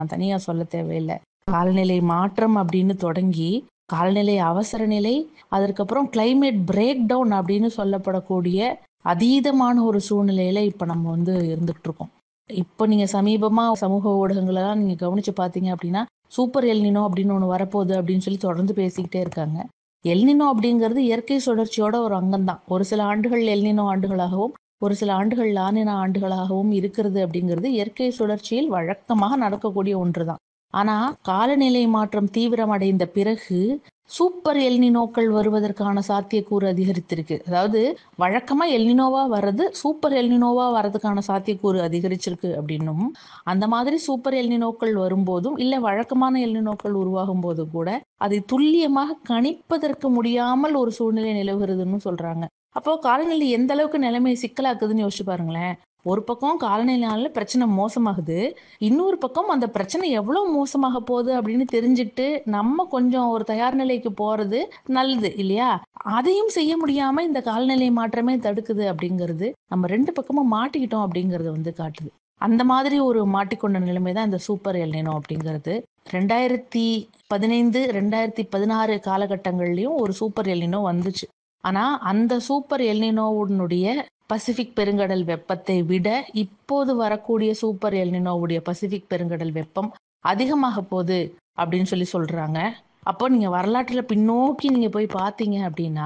நான் தனியா சொல்ல தேவையில்லை காலநிலை மாற்றம் அப்படின்னு தொடங்கி காலநிலை அவசர நிலை அதற்கப்புறம் கிளைமேட் பிரேக் டவுன் அப்படின்னு சொல்லப்படக்கூடிய அதீதமான ஒரு சூழ்நிலையில இப்ப நம்ம வந்து இருந்துட்டு இருக்கோம் இப்போ நீங்க சமீபமா சமூக ஊடகங்களெல்லாம் நீங்க கவனிச்சு பார்த்தீங்க அப்படின்னா சூப்பர் எல்னினோ அப்படின்னு ஒன்று வரப்போகுது அப்படின்னு சொல்லி தொடர்ந்து பேசிக்கிட்டே இருக்காங்க எல்னினோ அப்படிங்கிறது இயற்கை சுழற்சியோட ஒரு அங்கம்தான் ஒரு சில ஆண்டுகள் எல்னினோ ஆண்டுகளாகவும் ஒரு சில ஆண்டுகள் லானினா ஆண்டுகளாகவும் இருக்கிறது அப்படிங்கிறது இயற்கை சுழற்சியில் வழக்கமாக நடக்கக்கூடிய ஒன்றுதான் ஆனா காலநிலை மாற்றம் தீவிரமடைந்த பிறகு சூப்பர் எல்னினோக்கள் வருவதற்கான சாத்தியக்கூறு அதிகரித்திருக்கு அதாவது வழக்கமா எல்னினோவா வர்றது சூப்பர் எல்னினோவா வர்றதுக்கான சாத்தியக்கூறு அதிகரிச்சிருக்கு அப்படின்னும் அந்த மாதிரி சூப்பர் எல்னினோக்கள் வரும்போதும் இல்ல வழக்கமான எல்னினோக்கள் உருவாகும் போது கூட அதை துல்லியமாக கணிப்பதற்கு முடியாமல் ஒரு சூழ்நிலை நிலவுகிறதுன்னு சொல்றாங்க அப்போ காலநிலை எந்த அளவுக்கு நிலைமையை சிக்கலாக்குதுன்னு யோசிச்சு பாருங்களேன் ஒரு பக்கம் காலநிலையால பிரச்சனை மோசமாகுது இன்னொரு பக்கம் அந்த பிரச்சனை எவ்வளவு மோசமாக போகுது அப்படின்னு தெரிஞ்சுக்கிட்டு நம்ம கொஞ்சம் ஒரு தயார் நிலைக்கு போறது நல்லது இல்லையா அதையும் செய்ய முடியாம இந்த காலநிலை மாற்றமே தடுக்குது அப்படிங்கிறது நம்ம ரெண்டு பக்கமும் மாட்டிக்கிட்டோம் அப்படிங்கறது வந்து காட்டுது அந்த மாதிரி ஒரு மாட்டிக்கொண்ட நிலைமை தான் இந்த சூப்பர் எல்னினோ அப்படிங்கிறது ரெண்டாயிரத்தி பதினைந்து ரெண்டாயிரத்தி பதினாறு காலகட்டங்கள்லயும் ஒரு சூப்பர் எல்னினோ வந்துச்சு ஆனா அந்த சூப்பர் எல்னினோவுடைய பசிபிக் பெருங்கடல் வெப்பத்தை விட இப்போது வரக்கூடிய சூப்பர் எல்னினோவுடைய பசிபிக் பெருங்கடல் வெப்பம் அதிகமாக போகுது அப்படின்னு சொல்லி சொல்றாங்க அப்போ நீங்க வரலாற்றுல பின்னோக்கி நீங்க போய் பார்த்தீங்க அப்படின்னா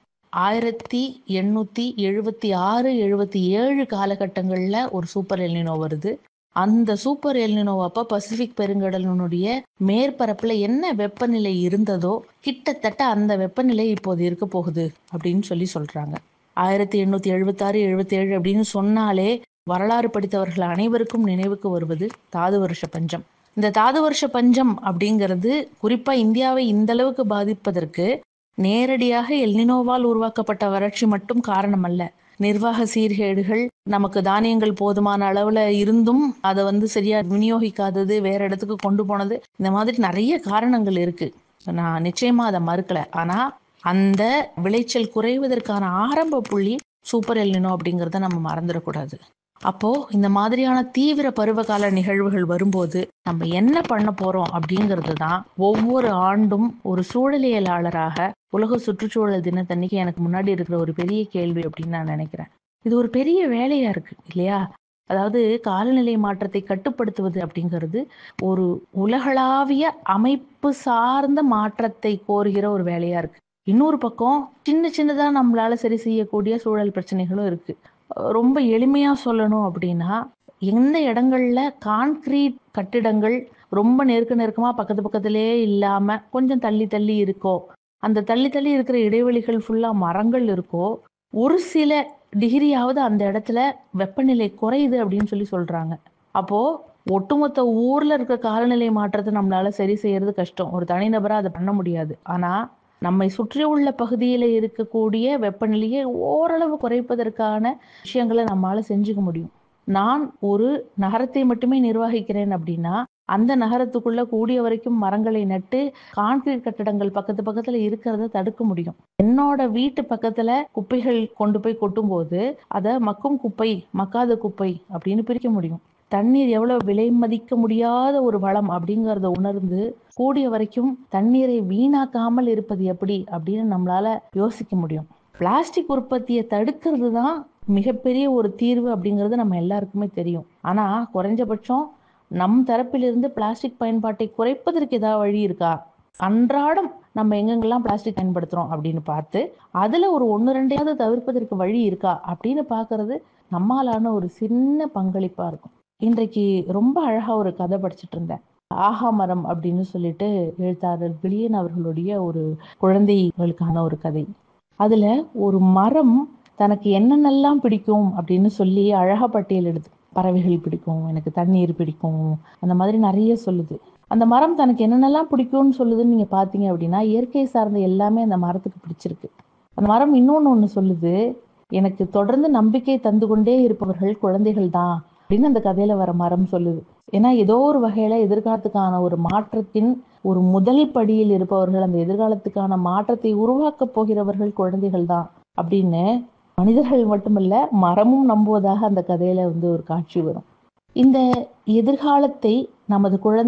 ஆயிரத்தி எண்ணூத்தி எழுபத்தி ஆறு எழுபத்தி ஏழு காலகட்டங்கள்ல ஒரு சூப்பர் எல்னினோ வருது அந்த சூப்பர் எல்னினோ அப்ப பசிபிக் பெருங்கடலினுடைய மேற்பரப்புல என்ன வெப்பநிலை இருந்ததோ கிட்டத்தட்ட அந்த வெப்பநிலை இப்போது இருக்க போகுது அப்படின்னு சொல்லி சொல்றாங்க ஆயிரத்தி எண்ணூத்தி எழுபத்தி ஆறு எழுபத்தி ஏழு அப்படின்னு சொன்னாலே வரலாறு படித்தவர்கள் அனைவருக்கும் நினைவுக்கு வருவது தாது வருஷ பஞ்சம் இந்த தாது வருஷ பஞ்சம் அப்படிங்கிறது குறிப்பா இந்தியாவை இந்த அளவுக்கு பாதிப்பதற்கு நேரடியாக எல்னினோவால் உருவாக்கப்பட்ட வறட்சி மட்டும் காரணம் அல்ல நிர்வாக சீர்கேடுகள் நமக்கு தானியங்கள் போதுமான அளவுல இருந்தும் அதை வந்து சரியா விநியோகிக்காதது வேற இடத்துக்கு கொண்டு போனது இந்த மாதிரி நிறைய காரணங்கள் இருக்கு நான் நிச்சயமா அதை மறுக்கல ஆனா அந்த விளைச்சல் குறைவதற்கான ஆரம்ப புள்ளி சூப்பர் எல்னினோ அப்படிங்கிறத நம்ம மறந்துடக்கூடாது அப்போ இந்த மாதிரியான தீவிர பருவகால நிகழ்வுகள் வரும்போது நம்ம என்ன பண்ண போறோம் அப்படிங்கிறது தான் ஒவ்வொரு ஆண்டும் ஒரு சூழலியலாளராக உலக சுற்றுச்சூழல் தினத்தன்னைக்கு எனக்கு முன்னாடி இருக்கிற ஒரு பெரிய கேள்வி அப்படின்னு நான் நினைக்கிறேன் இது ஒரு பெரிய வேலையா இருக்கு இல்லையா அதாவது காலநிலை மாற்றத்தை கட்டுப்படுத்துவது அப்படிங்கிறது ஒரு உலகளாவிய அமைப்பு சார்ந்த மாற்றத்தை கோருகிற ஒரு வேலையா இருக்கு இன்னொரு பக்கம் சின்ன சின்னதா நம்மளால சரி செய்யக்கூடிய சூழல் பிரச்சனைகளும் இருக்கு ரொம்ப எளிமையா சொல்லணும் அப்படின்னா எந்த இடங்கள்ல கான்கிரீட் கட்டிடங்கள் ரொம்ப நெருக்க நெருக்கமா பக்கத்து பக்கத்திலே இல்லாம கொஞ்சம் தள்ளி தள்ளி இருக்கோ அந்த தள்ளி தள்ளி இருக்கிற இடைவெளிகள் ஃபுல்லா மரங்கள் இருக்கோ ஒரு சில டிகிரியாவது அந்த இடத்துல வெப்பநிலை குறையுது அப்படின்னு சொல்லி சொல்றாங்க அப்போ ஒட்டுமொத்த ஊர்ல இருக்க காலநிலை மாற்றத்தை நம்மளால சரி செய்யறது கஷ்டம் ஒரு தனிநபரா அதை பண்ண முடியாது ஆனா நம்மை சுற்றியுள்ள பகுதியில இருக்கக்கூடிய வெப்பநிலையை ஓரளவு குறைப்பதற்கான விஷயங்களை நம்மளால செஞ்சுக்க முடியும் நான் ஒரு நகரத்தை மட்டுமே நிர்வகிக்கிறேன் அப்படின்னா அந்த நகரத்துக்குள்ள கூடிய வரைக்கும் மரங்களை நட்டு கான்கிரீட் கட்டடங்கள் பக்கத்து பக்கத்துல இருக்கிறத தடுக்க முடியும் என்னோட வீட்டு பக்கத்துல குப்பைகள் கொண்டு போய் கொட்டும் போது அதை மக்கும் குப்பை மக்காத குப்பை அப்படின்னு பிரிக்க முடியும் தண்ணீர் எவ்வளவு விலை மதிக்க முடியாத ஒரு வளம் அப்படிங்கறத உணர்ந்து கூடிய வரைக்கும் தண்ணீரை வீணாக்காமல் இருப்பது எப்படி அப்படின்னு நம்மளால யோசிக்க முடியும் பிளாஸ்டிக் உற்பத்தியை தடுக்கிறது தான் மிகப்பெரிய ஒரு தீர்வு அப்படிங்கிறது நம்ம எல்லாருக்குமே தெரியும் ஆனா குறைஞ்சபட்சம் நம் தரப்பிலிருந்து பிளாஸ்டிக் பயன்பாட்டை குறைப்பதற்கு ஏதாவது வழி இருக்கா அன்றாடம் நம்ம எங்கெங்கெல்லாம் பிளாஸ்டிக் பயன்படுத்துறோம் அப்படின்னு பார்த்து அதுல ஒரு ஒன்று ரெண்டையாவது தவிர்ப்பதற்கு வழி இருக்கா அப்படின்னு பாக்குறது நம்மாலான ஒரு சின்ன பங்களிப்பா இருக்கும் இன்றைக்கு ரொம்ப அழகா ஒரு கதை படிச்சுட்டு இருந்தேன் ஆஹா மரம் அப்படின்னு சொல்லிட்டு எழுத்தாளர் வில்லியன் அவர்களுடைய ஒரு குழந்தைகளுக்கான ஒரு கதை அதுல ஒரு மரம் தனக்கு என்னென்னலாம் பிடிக்கும் அப்படின்னு சொல்லி அழகா பட்டியல் எடுத்து பறவைகள் பிடிக்கும் எனக்கு தண்ணீர் பிடிக்கும் அந்த மாதிரி நிறைய சொல்லுது அந்த மரம் தனக்கு என்னென்னலாம் பிடிக்கும்னு சொல்லுதுன்னு நீங்க பாத்தீங்க அப்படின்னா இயற்கை சார்ந்த எல்லாமே அந்த மரத்துக்கு பிடிச்சிருக்கு அந்த மரம் இன்னொன்னு ஒண்ணு சொல்லுது எனக்கு தொடர்ந்து நம்பிக்கை தந்து கொண்டே இருப்பவர்கள் குழந்தைகள் தான் அப்படின்னு அந்த கதையில வர மரம் சொல்லுது ஏன்னா ஏதோ ஒரு வகையில எதிர்காலத்துக்கான ஒரு மாற்றத்தின் ஒரு முதல் படியில் இருப்பவர்கள் அந்த எதிர்காலத்துக்கான மாற்றத்தை உருவாக்க போகிறவர்கள் குழந்தைகள் தான் அப்படின்னு மனிதர்கள் மட்டுமல்ல மரமும் நம்புவதாக அந்த கதையில வந்து ஒரு காட்சி வரும் இந்த எதிர்காலத்தை நமது குழந்தை